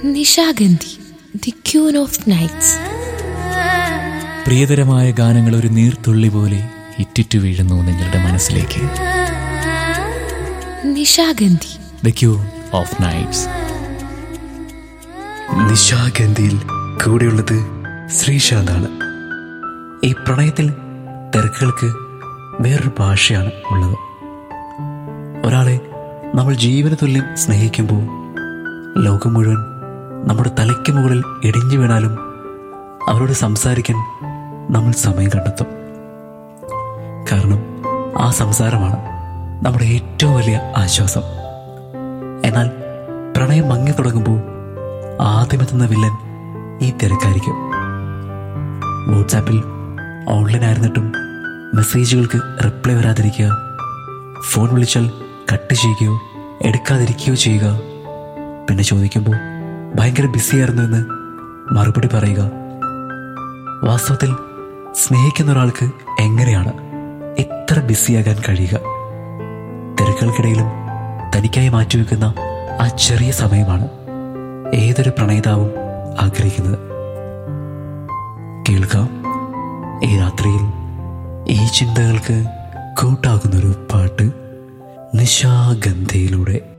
Nishagandhi the queen of nights പ്രിയതരമായ ഗാനങ്ങൾ ഒരു നീർത്തുള്ളി പോലെ ഇറ്റിറ്റു വീഴുന്നു നിങ്ങളുടെ മനസ്സിലേക്ക് Nishagandhi the queen of nights നിശാഗന്ധിയിൽ കൂടെയുള്ളത് ശ്രീശാന്താണ് ഈ പ്രണയത്തിൽ തിരക്കുകൾക്ക് വേറൊരു ഭാഷയാണ് ഉള്ളത് ഒരാളെ നമ്മൾ ജീവന തുല്യം സ്നേഹിക്കുമ്പോൾ ലോകം മുഴുവൻ നമ്മുടെ തലയ്ക്ക് മുകളിൽ ഇടിഞ്ഞു വീണാലും അവരോട് സംസാരിക്കാൻ നമ്മൾ സമയം കണ്ടെത്തും കാരണം ആ സംസാരമാണ് നമ്മുടെ ഏറ്റവും വലിയ ആശ്വാസം എന്നാൽ പ്രണയം മങ്ങി തുടങ്ങുമ്പോൾ ആദ്യമെത്തുന്ന വില്ലൻ ഈ തിരക്കായിരിക്കും വാട്സാപ്പിൽ ഓൺലൈൻ ആയിരുന്നിട്ടും മെസ്സേജുകൾക്ക് റിപ്ലൈ വരാതിരിക്കുക ഫോൺ വിളിച്ചാൽ കട്ട് ചെയ്യുകയോ എടുക്കാതിരിക്കുകയോ ചെയ്യുക പിന്നെ ചോദിക്കുമ്പോൾ ഭയങ്കര ബിസിയായിരുന്നു എന്ന് മറുപടി പറയുക വാസ്തവത്തിൽ സ്നേഹിക്കുന്ന ഒരാൾക്ക് എങ്ങനെയാണ് ഇത്ര ബിസിയാകാൻ കഴിയുക തിരക്കുകൾക്കിടയിലും തനിക്കായി മാറ്റിവെക്കുന്ന ആ ചെറിയ സമയമാണ് ഏതൊരു പ്രണയിതാവും ആഗ്രഹിക്കുന്നത് കേൾക്കാം ഈ രാത്രിയിൽ ഈ ചിന്തകൾക്ക് കൂട്ടാകുന്നൊരു പാട്ട് നിശാഗന്ധയിലൂടെ